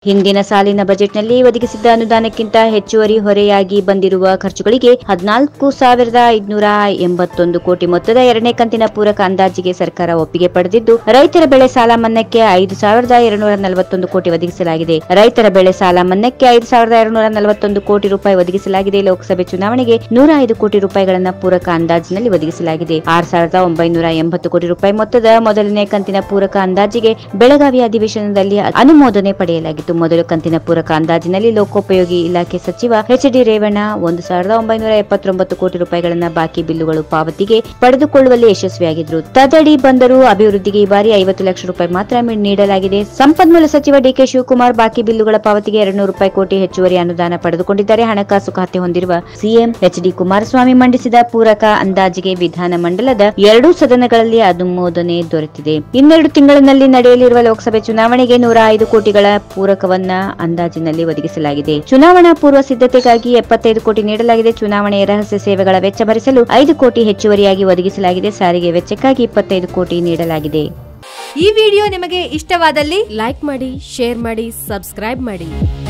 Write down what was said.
ಹಿಂದಿನ ಸಾಲಿನ ಬಜೆಟ್ನಲ್ಲಿ ಒದಗಿಸಿದ್ದ ಅನುದಾನಕ್ಕಿಂತ ಹೆಚ್ಚುವರಿ ಹೊರೆಯಾಗಿ ಬಂದಿರುವ ಖರ್ಚುಗಳಿಗೆ ಹದಿನಾಲ್ಕು ಸಾವಿರದ ಐದುನೂರ ಎಂಬತ್ತೊಂದು ಕೋಟಿ ಮೊತ್ತದ ಎರಡನೇ ಕಂತಿನ ಪೂರಕ ಅಂದಾಜಿಗೆ ಸರ್ಕಾರ ಒಪ್ಪಿಗೆ ಪಡೆದಿದ್ದು ರೈತರ ಬೆಳೆ ಸಾಲ ಮನ್ನಾಕ್ಕೆ ಐದು ಸಾವಿರದ ಎರಡುನೂರ ನಲವತ್ತೊಂದು ಕೋಟಿ ಒದಗಿಸಲಾಗಿದೆ ರೈತರ ಬೆಳೆ ಸಾಲ ಮನ್ನಾಕ್ಕೆ ಐದು ಸಾವಿರದ ಎರಡುನೂರ ನಲವತ್ತೊಂದು ಕೋಟಿ ರೂಪಾಯಿ ಒದಗಿಸಲಾಗಿದೆ ಲೋಕಸಭೆ ಚುನಾವಣೆಗೆ ನೂರ ಐದು ಕೋಟಿ ರೂಪಾಯಿಗಳನ್ನ ಪೂರಕ ಅಂದಾಜಿನಲ್ಲಿ ಒದಗಿಸಲಾಗಿದೆ ಆರು ಸಾವಿರದ ಒಂಬೈನೂರ ಎಂಬತ್ತು ಕೋಟಿ ರೂಪಾಯಿ ಮೊತ್ತದ ಮೊದಲನೇ ಕಂತಿನ ಪೂರಕ ಅಂದಾಜಿಗೆ ಬೆಳಗಾವಿ ಅಧಿವೇಶನದಲ್ಲಿ ಅನುಮೋದನೆ ಪಡೆಯಲಾಗಿತ್ತು ಮೊದಲ ಕಂತಿನ ಪೂರಕ ಅಂದಾಜಿನಲ್ಲಿ ಲೋಕೋಪಯೋಗಿ ಇಲಾಖೆ ಸಚಿವ ಎಚ್ ಡಿ ರೇವಣ್ಣ ಒಂದು ಸಾವಿರದ ಒಂಬೈನೂರ ಎಪ್ಪತ್ತೊಂಬತ್ತು ಕೋಟಿ ರೂಪಾಯಿಗಳನ್ನ ಬಾಕಿ ಬಿಲ್ಲುಗಳು ಪಾವತಿಗೆ ಪಡೆದುಕೊಳ್ಳುವಲ್ಲಿ ಯಶಸ್ವಿಯಾಗಿದ್ರು ತದಡಿ ಬಂದರೂ ಅಭಿವೃದ್ಧಿಗೆ ಈ ಬಾರಿ ಐವತ್ತು ಲಕ್ಷ ರೂಪಾಯಿ ಮಾತ್ರ ಮೀ- ನೀಡಲಾಗಿದೆ ಸಂಪನ್ಮೂಲ ಸಚಿವ ಡಿಕೆ ಶಿವಕುಮಾರ್ ಬಾಕಿ ಬಿಲ್ಲುಗಳ ಪಾವತಿಗೆ ಎರಡ್ನೂರು ರೂಪಾಯಿ ಕೋಟಿ ಹೆಚ್ಚುವರಿ ಅನುದಾನ ಪಡೆದುಕೊಂಡಿದ್ದಾರೆ ಹಣಕಾಸು ಖಾತೆ ಹೊಂದಿರುವ ಸಿಎಂ ಎಚ್ ಡಿ ಕುಮಾರಸ್ವಾಮಿ ಮಂಡಿಸಿದ ಪೂರಕ ಅಂದಾಜಿಗೆ ವಿಧಾನ ಮಂಡಲದ ಎರಡೂ ಸದನಗಳಲ್ಲಿ ಅನುಮೋದನೆ ದೊರೆತಿದೆ ಇನ್ನೆರಡು ತಿಂಗಳಿನಲ್ಲಿ ನಡೆಯಲಿರುವ ಲೋಕಸಭೆ ಚುನಾವಣೆಗೆ ನೂರ ಐದು ಕೋಟಿಗಳ ಪೂರಕವನ್ನ ಅಂದಾಜಿನಲ್ಲಿ ಒದಗಿಸಲಾಗಿದೆ ಚುನಾವಣಾ ಪೂರ್ವ ಸಿದ್ಧತೆಗಾಗಿ ಎಪ್ಪತ್ತೈದು ಕೋಟಿ ನೀಡಲಾಗಿದೆ ಚುನಾವಣೆಯ ರಹಸ್ಯ ಸೇವೆಗಳ ವೆಚ್ಚ ಭರಿಸಲು ಐದು ಕೋಟಿ ಹೆಚ್ಚುವರಿಯಾಗಿ ಒದಗಿಸಲಾಗಿದೆ ಸಾರಿಗೆ ವೆಚ್ಚಕ್ಕಾಗಿ ಇಪ್ಪತ್ತೈದು ಕೋಟಿ ನೀಡಲಾಗಿದೆ ಈ ವಿಡಿಯೋ ನಿಮಗೆ ಇಷ್ಟವಾದಲ್ಲಿ ಲೈಕ್ ಮಾಡಿ ಶೇರ್ ಮಾಡಿ ಸಬ್ಸ್ಕ್ರೈಬ್ ಮಾಡಿ